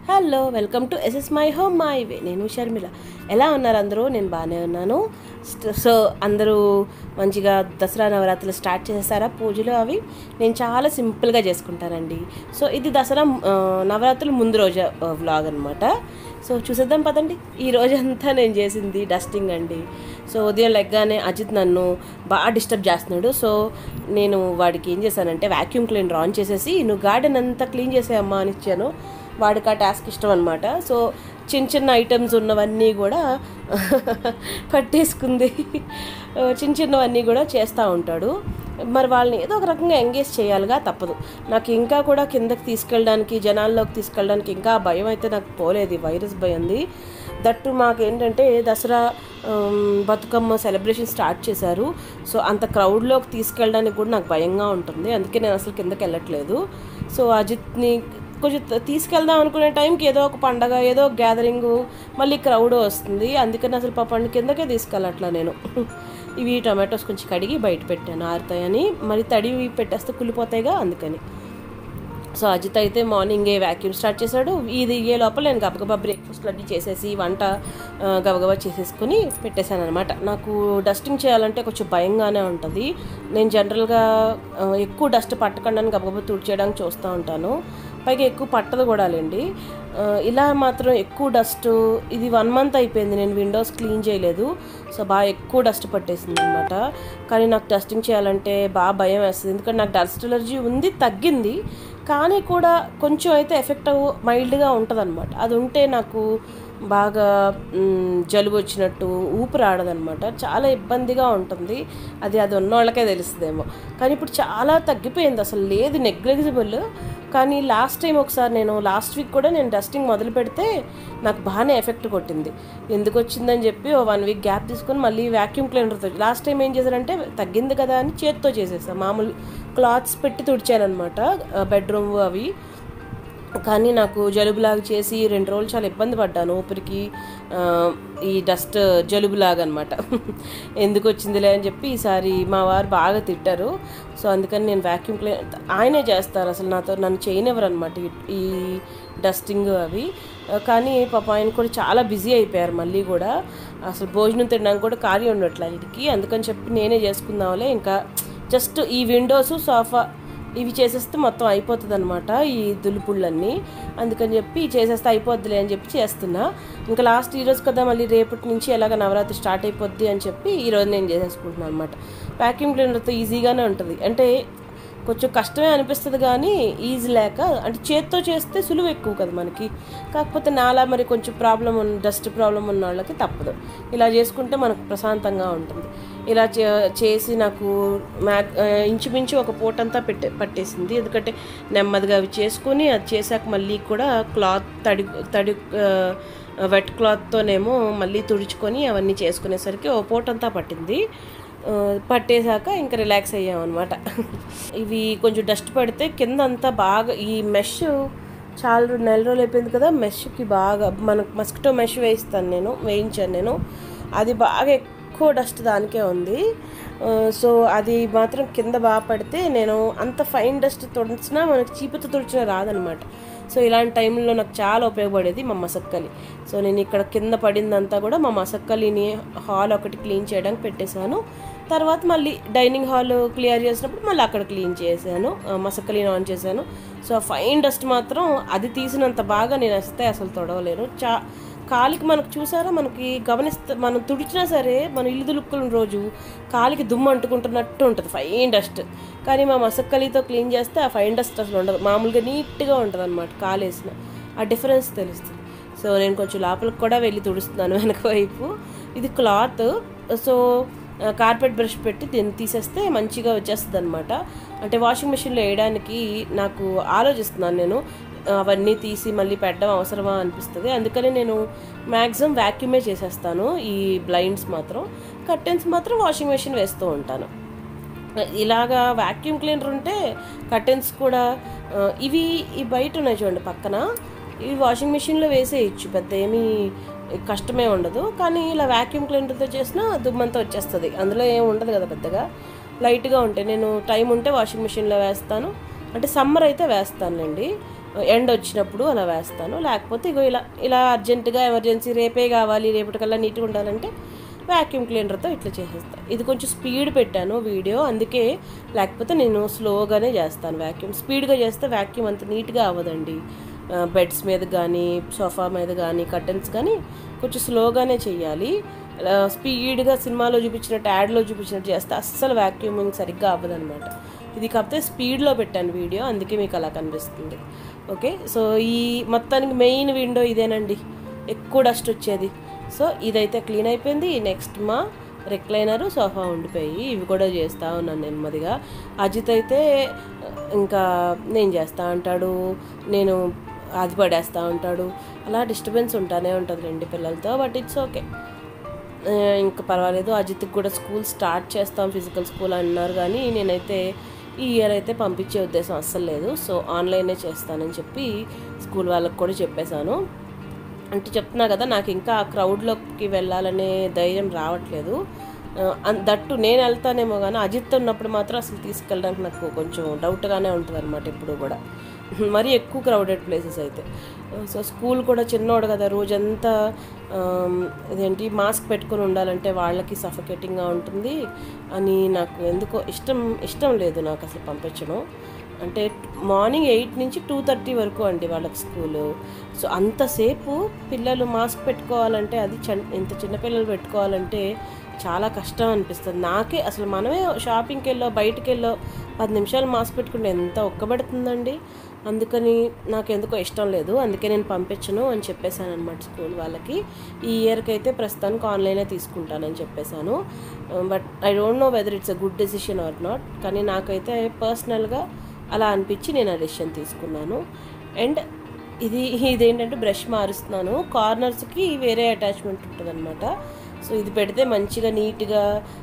hello welcome to SS my home my way నేను షర్మిల ఎలా ఉన్నారు అందరూ నేను బాగానే ఉన్నాను స్ట్- సో అందరూ మంచిగా దసరా నవరాత్రులు స్టార్ట్ చేసేసారా పూజలు అవి నేను చాలా సింపుల్గా చేసుకుంటానండి సో ఇది దసరా ఆ, నవరాత్రులు ముందు రోజు వ్లాగ్ అనమాట సో చూసేద్దాం పదండి ఈ రోజంతా నేను చేసింది డస్టింగ్ అండి సో ఉదయం లెగ్గానే అజిత్ నన్ను బాగా డిస్టర్బ్ చేస్తున్నాడు సో నేను వాడికి ఏం చేశానంటే వాక్యూమ్ క్లీనర్ ఆన్ చేసేసి నువ్వు గార్డెన్ అంతా క్లీన్ చేసేయమ్మా అని ఇచ్చాను వాడికి ఆ టాస్క్ ఇష్టం అనమాట సో చిన్న చిన్న ఐటమ్స్ ఉన్నవన్నీ కూడా పట్టేసుకుంది చిన్న చిన్నవన్నీ కూడా చేస్తూ ఉంటాడు మరి వాళ్ళని ఏదో ఒక రకంగా ఎంగేజ్ చేయాలిగా తప్పదు నాకు ఇంకా కూడా కిందకి తీసుకెళ్ళడానికి జనాల్లోకి తీసుకెళ్ళడానికి ఇంకా ఆ భయం అయితే నాకు పోలేదు ఈ వైరస్ భయంది దట్టు మాకు ఏంటంటే దసరా ఆమ్, బతుకమ్మ సెలబ్రేషన్ స్టార్ట్ చేశారు సో అంత క్రౌడ్లోకి తీసుకెళ్ళడానికి కూడా నాకు భయంగా ఉంటుంది అందుకే నేను అసలు కిందకి వెళ్ళట్లేదు సో అజిత్ని కొంచెం త- తీసుకెళ్దాం అనుకునే టైంకి ఏదో ఒక పండగ ఏదో ఒక గ్యాదరింగ్ మళ్ళీ క్రౌడ్ వస్తుంది అందుకని అసలు పాపండి కిందకే తీసుకెళ్ళట్లా నేను ఇవి టమాటోస్ కొంచెం కడిగి బయట పెట్టాను ఆరుతాయని మరి తడివి పెట్టేస్తే కుళ్ళిపోతాయిగా అందుకని సో అజిత్ అయితే మార్నింగే వ్యాక్యూమ్ స్టార్ట్ చేశాడు ఇది ఏ లోపల నేను గబగబా బ్రేక్ఫాస్ట్ అన్నీ చేసేసి వంట ఆ, గబగబా చేసేసుకుని పెట్టేశాను అనమాట నాకు డస్టింగ్ చేయాలంటే కొంచెం భయంగానే ఉంటుంది నేను జనరల్గా ఆ, ఎక్కువ డస్ట్ పట్టకుండా అని గబగబా తుడిచేయడానికి చూస్తూ ఉంటాను పైగా ఎక్కువ పట్టదు కూడా లేండి ఆ, ఇలా మాత్రం ఎక్కువ డస్ట్ ఇది వన్ మంత్ అయిపోయింది నేను విండోస్ క్లీన్ చేయలేదు సో బాగా ఎక్కువ డస్ట్ పట్టేసింది అనమాట కానీ నాకు డస్టింగ్ చేయాలంటే బాగా భయం వేస్తుంది ఎందుకంటే నాకు డస్ట్ ఎలర్జీ ఉంది తగ్గింది కానీ కూడా కొంచెం అయితే ఎఫెక్ట్ అవ్వ మైల్డ్గా ఉంటుంది అనమాట అది ఉంటే నాకు బాగా మ్, జలుబు వచ్చినట్టు ఊపిరి ఆడదనమాట చాలా ఇబ్బందిగా ఉంటుంది అది అది ఉన్న వాళ్ళకే తెలుస్తుందేమో కానీ ఇప్పుడు చాలా తగ్గిపోయింది అసలు లేదు నెగ్లిజిబుల్ కానీ లాస్ట్ టైం ఒకసారి నేను లాస్ట్ వీక్ కూడా నేను డస్టింగ్ మొదలు పెడితే నాకు బాగానే ఎఫెక్ట్ కొట్టింది ఎందుకు వచ్చిందని చెప్పి ఓ వన్ వీక్ గ్యాప్ తీసుకొని మళ్ళీ వ్యాక్యూమ్ క్లీనర్తో లాస్ట్ టైం ఏం చేశారంటే తగ్గింది కదా అని చేత్తో చేసేసాను మామూలు క్లాత్స్ పెట్టి తుడిచానమాట బెడ్రూమ్ అవి కానీ నాకు జలుబులాగా చేసి రెండు రోజులు చాలా ఇబ్బంది పడ్డాను ఊపిరికి ఆ, ఈ డస్ట్ జలుబులాగా అనమాట ఎందుకు వచ్చిందిలే అని చెప్పి ఈసారి మా వారు బాగా తిట్టారు సో అందుకని నేను వ్యాక్యూమ్ క్లీన్ ఆయనే చేస్తారు అసలు నాతో నన్ను చేయనివ్వరు అనమాట ఈ డస్టింగ్ అవి ఆ, కానీ పాప ఆయన కూడా చాలా బిజీ అయిపోయారు మళ్ళీ కూడా అసలు భోజనం తినడానికి కూడా ఖాళీ ఉండట్లే ఆయనకి అందుకని చెప్పి నేనే చేసుకుందాంలే ఇంకా జస్ట్ ఈ విండోస్ సోఫా ఇవి చేసేస్తే మొత్తం అయిపోతుంది అనమాట ఈ దులుపుళ్ళన్నీ అందుకని చెప్పి చేసేస్తే అయిపోద్దిలే అని చెప్పి చేస్తున్నా ఇంకా లాస్ట్ ఈరోజు కదా మళ్ళీ రేపటి నుంచి ఎలాగ నవరాత్రి స్టార్ట్ అయిపోద్ది అని చెప్పి ఈరోజు నేను చేసేసుకుంటున్నాను అనమాట వ్యాక్యూమ్ క్లీనర్తో ఈజీగానే ఉంటుంది అంటే కొంచెం కష్టమే అనిపిస్తుంది కానీ ఈజీ లేక అంటే చేత్తో చేస్తే సులువు ఎక్కువ కదా మనకి కాకపోతే నాలా మరి కొంచెం ప్రాబ్లం ఉన్న డస్ట్ ప్రాబ్లం ఉన్న వాళ్ళకి తప్పదు ఇలా చేసుకుంటే మనకు ప్రశాంతంగా ఉంటుంది ఇలా చే- చేసి నాకు మ్యాక్ ఆ, ఇంచుమించు ఒక పూటంతా పెట్టే పట్టేసింది ఎందుకంటే నెమ్మదిగా అవి చేసుకొని అది చేశాక మళ్ళీ కూడా క్లాత్ తడి తడి ఆ, వెట్ క్లాత్తోనేమో మళ్ళీ తుడుచుకొని అవన్నీ చేసుకునేసరికి ఓ పూటంతా పట్టింది ఆ, పట్టేశాక ఇంకా రిలాక్స్ అయ్యాం అనమాట ఇవి కొంచెం డస్ట్ పడితే కింద అంతా బాగా ఈ మెష్ చాలా రో- నెల రోజులు అయిపోయింది కదా మెష్కి బాగా మనకు మస్కిటో మెష్ వేయిస్తాను నేను వేయించాను నేను అది బాగా ఎక్కువ డస్ట్ దానికే ఉంది ఆ, సో అది మాత్రం కింద బాగా పడితే నేను అంత ఫైన్ డస్ట్ తుడిచినా మనకి చీపుతో తుడిచినా రాదనమాట సో ఇలాంటి టైంలో నాకు చాలా ఉపయోగపడేది మా మసక్కలి సో నేను ఇక్కడ కింద పడిందంతా కూడా మా మసక్కలిని హాల్ ఒకటి క్లీన్ చేయడానికి పెట్టేశాను తర్వాత మళ్ళీ డైనింగ్ హాల్ క్లియర్ చేసినప్పుడు మళ్ళీ అక్కడ క్లీన్ చేశాను ఆ, మసక్కలిని ఆన్ చేశాను సో ఫైన్ డస్ట్ మాత్రం అది తీసినంత బాగా నేను వస్తే అసలు తొడవలేను చా కాలికి మనకు చూసారా మనకి గమనిస్తే మనం తుడిచినా సరే మనం ఇల్లు దులుపుకున్న రోజు కాలికి దుమ్ము అంటుకుంటున్నట్టు ఉంటుంది ఫైన్ డస్ట్ కానీ మా మసక్కలితో క్లీన్ చేస్తే ఆ ఫైన్ డస్ట్ అసలు ఉండదు మామూలుగా నీట్గా ఉంటుంది అనమాట కాలేసిన ఆ డిఫరెన్స్ తెలుస్తుంది సో నేను కొంచెం లోపలికి కూడా వెళ్ళి తుడుస్తున్నాను వెనక వైపు ఇది క్లాత్ సో ఆ, కార్పెట్ బ్రష్ పెట్టి దీన్ని తీసేస్తే మంచిగా వచ్చేస్తుంది అనమాట అంటే వాషింగ్ మిషన్లో వేయడానికి నాకు ఆలోచిస్తున్నాను నేను అవన్నీ తీసి మళ్ళీ పెట్టడం అవసరమా అనిపిస్తుంది అందుకని నేను మ్యాక్సిమం వ్యాక్యూమే చేసేస్తాను ఈ బ్లైండ్స్ మాత్రం కర్టెన్స్ మాత్రం వాషింగ్ మెషిన్ వేస్తూ ఉంటాను ఇలాగా వాక్యూమ్ క్లీనర్ ఉంటే కర్టెన్స్ కూడా ఆ, ఇవి ఈ బయట ఉన్నాయి చూడండి పక్కన ఇవి వాషింగ్ మిషన్లో వేసేయచ్చు పెద్ద ఏమీ కష్టమే ఉండదు కానీ ఇలా వాక్యూమ్ క్లీనర్తో చేసినా దుమ్మంతా వచ్చేస్తుంది అందులో ఏం ఉండదు కదా పెద్దగా లైట్గా ఉంటాయి నేను టైం ఉంటే వాషింగ్ మిషన్లో వేస్తాను అంటే సమ్మర్ అయితే వేస్తానులేండి ఎండ్ వచ్చినప్పుడు అలా వేస్తాను లేకపోతే ఇగో ఇలా ఇలా అర్జెంటుగా ఎమర్జెన్సీ రేపే కావాలి రేపటికల్లా నీట్గా ఉండాలంటే వ్యాక్యూమ్ క్లీనర్తో ఇట్లా చేసేస్తాను ఇది కొంచెం స్పీడ్ పెట్టాను వీడియో అందుకే లేకపోతే నేను స్లోగానే చేస్తాను వ్యాక్యూమ్ స్పీడ్గా చేస్తే వ్యాక్యూమ్ అంత నీట్గా అవ్వదండి బెడ్స్ మీద కానీ సోఫా మీద కానీ కర్టన్స్ కానీ కొంచెం స్లోగానే చేయాలి అలా స్పీడ్గా సినిమాలో చూపించినట్టు యాడ్లో చూపించినట్టు చేస్తే అస్సలు వ్యాక్యూమింగ్ సరిగ్గా అవ్వదన్నమాట ఇది కాకపోతే స్పీడ్లో పెట్టాను వీడియో అందుకే మీకు అలా కనిపిస్తుంది ఓకే సో ఈ మొత్తానికి మెయిన్ విండో ఇదేనండి ఎక్కువ డస్ట్ వచ్చేది సో ఇదైతే క్లీన్ అయిపోయింది నెక్స్ట్ మా రెక్లైనరు సోఫా ఉండిపోయి ఇవి కూడా చేస్తూ ఉన్నాను నెమ్మదిగా అజిత్ అయితే ఇంకా నేను చేస్తా అంటాడు నేను అది పడేస్తూ ఉంటాడు అలా డిస్టర్బెన్స్ ఉంటానే ఉంటుంది రెండు పిల్లలతో బట్ ఇట్స్ ఓకే ఇంకా పర్వాలేదు అజిత్కి కూడా స్కూల్ స్టార్ట్ చేస్తాం ఫిజికల్ స్కూల్ అన్నారు కానీ నేనైతే ఈ ఇయర్ అయితే పంపించే ఉద్దేశం అస్సలు లేదు సో ఆన్లైనే చేస్తానని చెప్పి స్కూల్ వాళ్ళకి కూడా చెప్పేశాను అంటే చెప్తున్నా కదా నాకు ఇంకా ఆ క్రౌడ్లోకి వెళ్ళాలనే ధైర్యం రావట్లేదు దట్టు నేను వెళ్తానేమో కానీ అజిత్ ఉన్నప్పుడు మాత్రం అసలు తీసుకెళ్ళడానికి నాకు కొంచెం డౌట్గానే ఉంటుంది అనమాట ఇప్పుడు కూడా మరీ ఎక్కువ క్రౌడెడ్ ప్లేసెస్ అయితే సో స్కూల్ కూడా చిన్నోడు కదా రోజంతా ఇదేంటి మాస్క్ పెట్టుకొని ఉండాలంటే వాళ్ళకి సఫకేటింగ్గా ఉంటుంది అని నాకు ఎందుకో ఇష్టం ఇష్టం లేదు నాకు అసలు పంపించడం అంటే మార్నింగ్ ఎయిట్ నుంచి టూ థర్టీ వరకు అండి వాళ్ళకి స్కూలు సో అంతసేపు పిల్లలు మాస్క్ పెట్టుకోవాలంటే అది ఇంత చిన్నపిల్లలు పెట్టుకోవాలంటే చాలా కష్టం అనిపిస్తుంది నాకే అసలు మనమే షాపింగ్కి వెళ్ళో బయటికి వెళ్ళో పది నిమిషాలు మాస్క్ పెట్టుకుంటే ఎంత ఒక్కబడుతుందండి అందుకని నాకు ఎందుకో ఇష్టం లేదు అందుకే నేను పంపించను అని చెప్పేశాను అనమాట స్కూల్ వాళ్ళకి ఈ ఇయర్కి అయితే ప్రస్తుతానికి ఆన్లైనే తీసుకుంటానని చెప్పేశాను but I don't know whether it's a good decision or not కానీ నాకైతే పర్సనల్గా అలా అనిపించి నేను ఆ డెసిషన్ తీసుకున్నాను అండ్ ఇది ఇదేంటంటే బ్రష్ మారుస్తున్నాను కార్నర్స్కి వేరే అటాచ్మెంట్ ఉంటుంది అనమాట సో ఇది పెడితే మంచిగా నీట్గా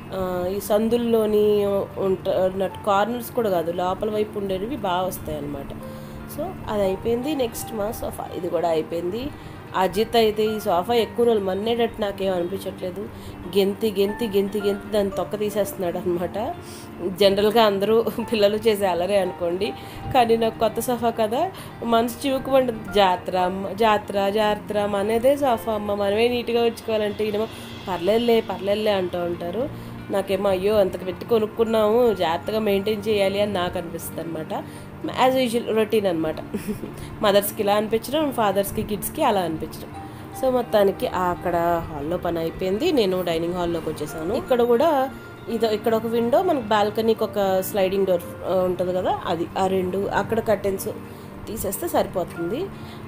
ఈ సందుల్లోని ఉంటున్నట్టు కార్నర్స్ కూడా కాదు లోపల వైపు ఉండేవి బాగా వస్తాయి అన్నమాట సో అది అయిపోయింది నెక్స్ట్ మా సోఫా ఇది కూడా అయిపోయింది అజిత్ అయితే ఈ సోఫా ఎక్కువ రోజులు మన్నేటట్టు నాకేం అనిపించట్లేదు గెంతి గెంతి గెంతి గెంతి దాన్ని తొక్క తీసేస్తున్నాడు అనమాట జనరల్గా అందరూ పిల్లలు చేసే అలరే అనుకోండి కానీ నాకు కొత్త సోఫా కదా మనసు చివుకుమంటే జాతర అమ్మ జాతర జాతర మనదే సోఫా అమ్మ మనమే నీట్గా ఉంచుకోవాలంటే ఈయన పర్లేదులే పర్లేదులే అంటూ ఉంటారు నాకేమో అయ్యో అంత పెట్టి కొనుక్కున్నాము జాగ్రత్తగా మెయింటైన్ చేయాలి అని నాకు అనిపిస్తుంది అనమాట యాజ్ యూజువల్ రొటీన్ అనమాట మదర్స్కి ఇలా అనిపించడం ఫాదర్స్కి కిడ్స్కి అలా అనిపించడం సో మొత్తానికి అక్కడ హాల్లో పని అయిపోయింది నేను డైనింగ్ హాల్లోకి వచ్చేసాను ఇక్కడ కూడా ఇది ఇక్కడ ఒక విండో మనకు బాల్కనీకి ఒక స్లైడింగ్ డోర్ ఉంటుంది కదా అది ఆ రెండు అక్కడ కర్టెన్స్ తీసేస్తే సరిపోతుంది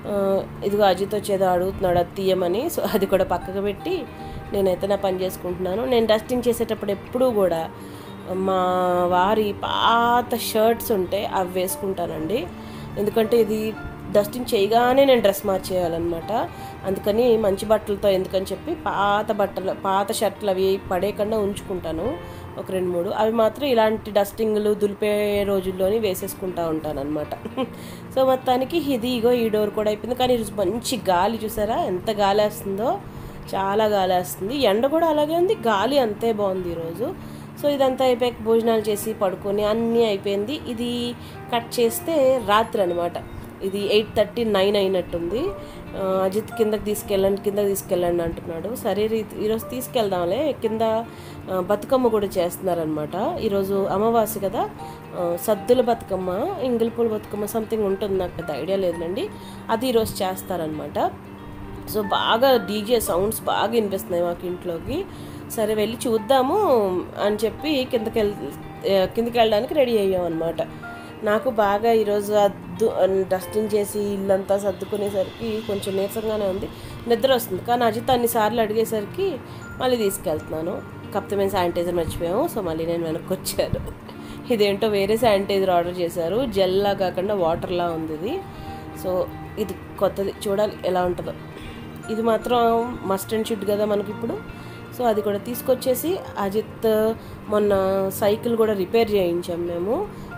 ఇదిగో అజిత్ వచ్చేదో అడుగుతున్నాడు అది తీయమని సో అది కూడా పక్కకు పెట్టి నేనైతే నా పని చేసుకుంటున్నాను నేను డస్టింగ్ చేసేటప్పుడు ఎప్పుడూ కూడా మా వారి పాత షర్ట్స్ ఉంటే అవి వేసుకుంటానండి ఎందుకంటే ఇది డస్టింగ్ చేయగానే నేను డ్రెస్ మార్చేయాలన్నమాట అందుకని మంచి బట్టలతో ఎందుకని చెప్పి పాత బట్టలు పాత షర్ట్లు అవి పడేయకుండా ఉంచుకుంటాను ఒక రెండు మూడు అవి మాత్రం ఇలాంటి డస్టింగ్లు దులిపే రోజుల్లోని వేసేసుకుంటా ఉంటాను అనమాట సో మొత్తానికి ఇది ఇగో ఈ డోర్ కూడా అయిపోయింది కానీ ఈరోజు మంచి గాలి చూసారా ఎంత గాలి వేస్తుందో చాలా గాలి వేస్తుంది ఎండ కూడా అలాగే ఉంది గాలి అంతే బాగుంది ఈరోజు సో ఇదంతా అయిపోయాక భోజనాలు చేసి పడుకొని అన్నీ అయిపోయింది ఇది కట్ చేస్తే రాత్రి అనమాట ఇది ఎయిట్ థర్టీ నైన్ అయినట్టుంది అజిత్ కిందకి తీసుకెళ్ళండి కిందకి తీసుకెళ్ళండి అంటున్నాడు సరే ఈరోజు తీసుకెళ్దాంలే కింద బతుకమ్మ కూడా చేస్తున్నారనమాట ఈరోజు అమావాస్య కదా సద్దుల బతుకమ్మ ఇంగిలిపూల బతుకమ్మ సంథింగ్ ఉంటుంది నాకు పెద్ద ఐడియా లేదండి అది ఈరోజు చేస్తారనమాట సో బాగా డీజే సౌండ్స్ బాగా వినిపిస్తున్నాయి మాకు ఇంట్లోకి సరే వెళ్ళి చూద్దాము అని చెప్పి కిందకి వెళ్ కిందకి వెళ్ళడానికి రెడీ అయ్యాం అనమాట నాకు బాగా ఈరోజు అద్దు డస్టింగ్ చేసి ఇల్లంతా సర్దుకునేసరికి కొంచెం నీరసంగానే ఉంది నిద్ర వస్తుంది కానీ అజిత్ అన్నిసార్లు అడిగేసరికి మళ్ళీ తీసుకెళ్తున్నాను కాకపోతే మేము శానిటైజర్ మర్చిపోయాము సో మళ్ళీ నేను వెనక్కి వచ్చాను ఇదేంటో వేరే శానిటైజర్ ఆర్డర్ చేశారు జెల్లా కాకుండా వాటర్లా ఉంది ఇది సో ఇది కొత్తది చూడాలి ఎలా ఉంటుందో ఇది మాత్రం మస్ట్ అండ్ షుడ్ కదా మనకి ఇప్పుడు సో అది కూడా తీసుకొచ్చేసి అజిత్ మొన్న సైకిల్ కూడా రిపేర్ చేయించాం మేము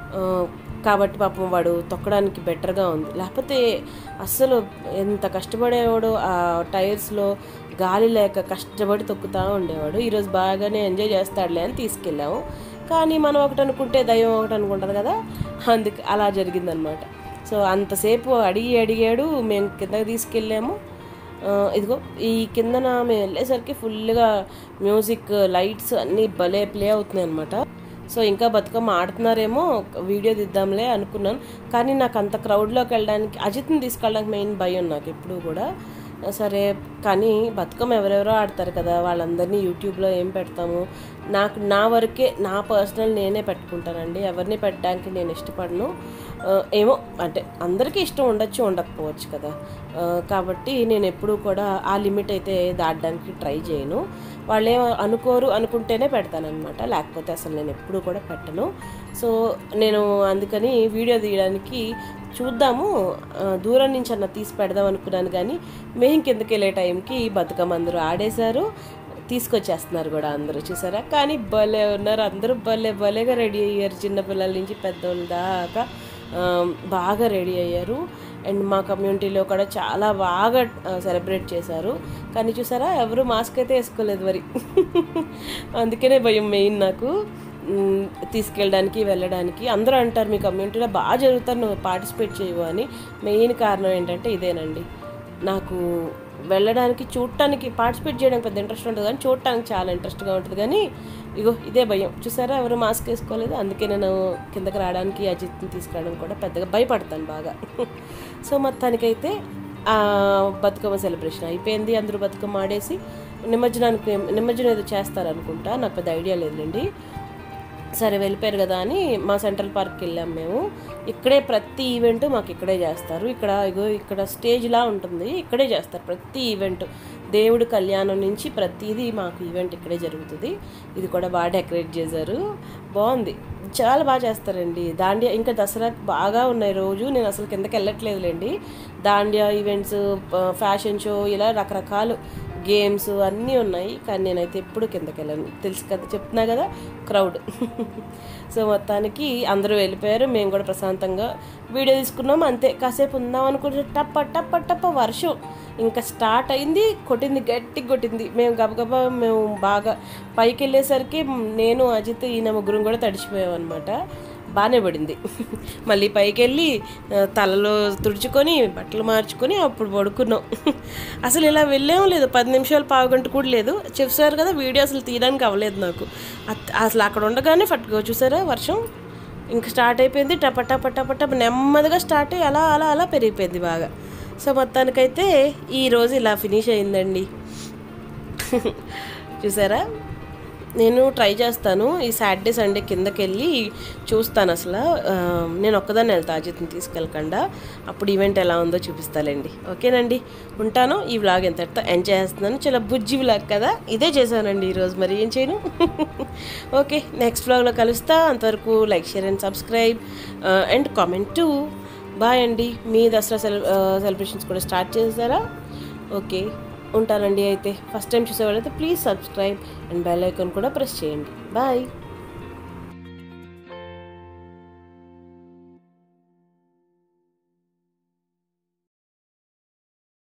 కాబట్టి పాపం వాడు తొక్కడానికి బెటర్గా ఉంది లేకపోతే అస్సలు ఎంత కష్టపడేవాడు ఆ టైర్స్లో గాలి లేక కష్టపడి తొక్కుతూ ఉండేవాడు ఈరోజు బాగానే ఎంజాయ్ చేస్తాడులే అని తీసుకెళ్ళాము కానీ మనం ఒకటి అనుకుంటే దైవం ఒకటి అనుకుంటుంది కదా అందుకు అలా జరిగిందనమాట సో అంతసేపు అడిగి అడిగాడు మేము కిందకి తీసుకెళ్ళాము ఆ, ఇదిగో ఈ కిందన మేము వెళ్ళేసరికి ఫుల్గా మ్యూజిక్ లైట్స్ అన్నీ భలే ప్లే అవుతున్నాయి అనమాట సో ఇంకా బతుకమ్మ ఆడుతున్నారేమో వీడియో తీద్దాంలే అనుకున్నాను కానీ నాకు అంత క్రౌడ్లోకి వెళ్ళడానికి అజిత్ని తీసుకెళ్ళడానికి మెయిన్ భయం నాకు ఎప్పుడు కూడా సరే కానీ బతుకమ్మ ఎవరెవరో ఆడతారు కదా వాళ్ళందరినీ యూట్యూబ్లో ఏం పెడతాము నాకు నా వరకే నా పర్సనల్ నేనే పెట్టుకుంటానండి ఎవరిని పెట్టడానికి నేను ఇష్టపడను ఆ, ఏమో అంటే అందరికీ ఇష్టం ఉండొచ్చు ఉండకపోవచ్చు కదా ఆ, కాబట్టి నేను ఎప్పుడూ కూడా ఆ లిమిట్ అయితే దాటడానికి ట్రై చేయను వాళ్ళు ఏం అనుకోరు అనుకుంటేనే పెడతానమాట లేకపోతే అసలు నేను ఎప్పుడూ కూడా పెట్టను సో నేను అందుకని వీడియో తీయడానికి చూద్దాము ఆ, దూరం నుంచి అన్న తీసి పెడదాం అనుకున్నాను కానీ మేము కిందకి వెళ్ళే టైంకి బతుకమ్మ అందరూ ఆడేశారు తీసుకొచ్చేస్తున్నారు కూడా అందరూ చూసారా కానీ భలే ఉన్నారు అందరూ భలే భలేగా రెడీ అయ్యారు చిన్నపిల్లల నుంచి పెద్దోళ్ళ దాకా ఆ, బాగా రెడీ అయ్యారు అండ్ మా కమ్యూనిటీలో కూడా చాలా బాగా సెలబ్రేట్ చేశారు కానీ చూసారా ఎవరు మాస్క్ అయితే వేసుకోలేదు మరి అందుకనే భయం మెయిన్ నాకు మ్, తీసుకెళ్ళడానికి వెళ్ళడానికి అందరూ అంటారు మీ కమ్యూనిటీలో బాగా జరుగుతారు నువ్వు పార్టిసిపేట్ చేయవు అని మెయిన్ కారణం ఏంటంటే ఇదేనండి నాకు వెళ్ళడానికి చూడటానికి పార్టిసిపేట్ చేయడానికి పెద్ద ఇంట్రెస్ట్ ఉంటుంది కానీ చూడటానికి చాలా ఇంట్రెస్ట్గా ఉంటుంది కానీ ఇగో ఇదే భయం చూసారా ఎవరు మాస్క్ వేసుకోలేదు అందుకే నేను కిందకి రావడానికి అజిత్ని తీసుకురావడం కూడా పెద్దగా భయపడతాను బాగా సో మొత్తానికైతే ఆ బతుకమ్మ సెలబ్రేషన్ అయిపోయింది అందరూ బతుకమ్మ ఆడేసి నిమజ్జనానికి నిమజ్జనం ఏదో చేస్తారనుకుంటా నాకు పెద్ద ఐడియా లేదండి సరే వెళ్ళిపోయారు కదా అని మా సెంట్రల్ పార్క్కి వెళ్ళాం మేము ఇక్కడే ప్రతి ఈవెంట్ మాకు ఇక్కడే చేస్తారు ఇక్కడ ఇగో ఇక్కడ స్టేజ్లా ఉంటుంది ఇక్కడే చేస్తారు ప్రతి ఈవెంట్ దేవుడు కళ్యాణం నుంచి ప్రతిదీ మాకు ఈవెంట్ ఇక్కడే జరుగుతుంది ఇది కూడా బాగా డెకరేట్ చేశారు బాగుంది చాలా బాగా చేస్తారండి దాండియా ఇంకా దసరాకి బాగా ఉన్నాయి రోజు నేను అసలు కిందకి వెళ్ళట్లేదులేండి దాండియా ఈవెంట్స్ ఫ్యాషన్ షో ఇలా రకరకాలు గేమ్స్ అన్నీ ఉన్నాయి కానీ నేనైతే ఎప్పుడు కిందకి వెళ్ళను తెలుసు కదా చెప్తున్నా కదా క్రౌడ్ సో మొత్తానికి అందరూ వెళ్ళిపోయారు మేము కూడా ప్రశాంతంగా వీడియో తీసుకున్నాం అంతే కాసేపు ఉందాం అనుకుంటే టప్ప టప్ప టప్ప వర్షం ఇంకా స్టార్ట్ అయింది కొట్టింది గట్టిగా కొట్టింది మేము గబగబా మేము బాగా పైకి వెళ్ళేసరికి నేను అజిత్ ఈయన ముగ్గురం కూడా తడిచిపోయాం అనమాట బాగానే పడింది మళ్ళీ పైకి వెళ్ళి ఆ, తలలో తుడుచుకొని బట్టలు మార్చుకొని అప్పుడు పడుకున్నాం అసలు ఇలా వెళ్ళేం లేదు పది నిమిషాలు పావు గంట కూడా లేదు చూసారు కదా వీడియో అసలు తీయడానికి అవ్వలేదు నాకు అత్- అసలు అక్కడ ఉండగానే పట్టుకో చూసారా వర్షం ఇంక స్టార్ట్ అయిపోయింది టప టప టప టప నెమ్మదిగా స్టార్ట్ అయ్యి అలా అలా అలా పెరిగిపోయింది బాగా సో మొత్తానికైతే ఈ రోజు ఇలా ఫినిష్ అయిందండి చూసారా నేను ట్రై చేస్తాను ఈ సాటర్డే సండే కిందకి వెళ్ళి చూస్తాను అసలు ఆ, నేను ఒక్కదాన్ని వెళ్తా అజిత్ని తీసుకెళ్ళకుండా అప్పుడు ఈవెంట్ ఎలా ఉందో చూపిస్తాలేండి ఓకేనండి ఉంటాను ఈ వ్లాగ్ ఎంతటితో ఎంజాయ్ చేస్తున్నాను చాలా బుజ్జి వ్లాగ్ కదా ఇదే చేశానండి ఈరోజు మరి ఏం చేయను ఓకే నెక్స్ట్ వ్లాగ్లో కలుస్తా అంతవరకు like share and subscribe and comment టు బాయ్ అండి మీ దసరా సెల సెలబ్రేషన్స్ కూడా స్టార్ట్ చేస్తారా ఓకే ఉంటానండి అయితే ఫస్ట్ టైం చూసేవాళ్ళైతే please subscribe and bell icon కూడా ప్రెస్ చేయండి బాయ్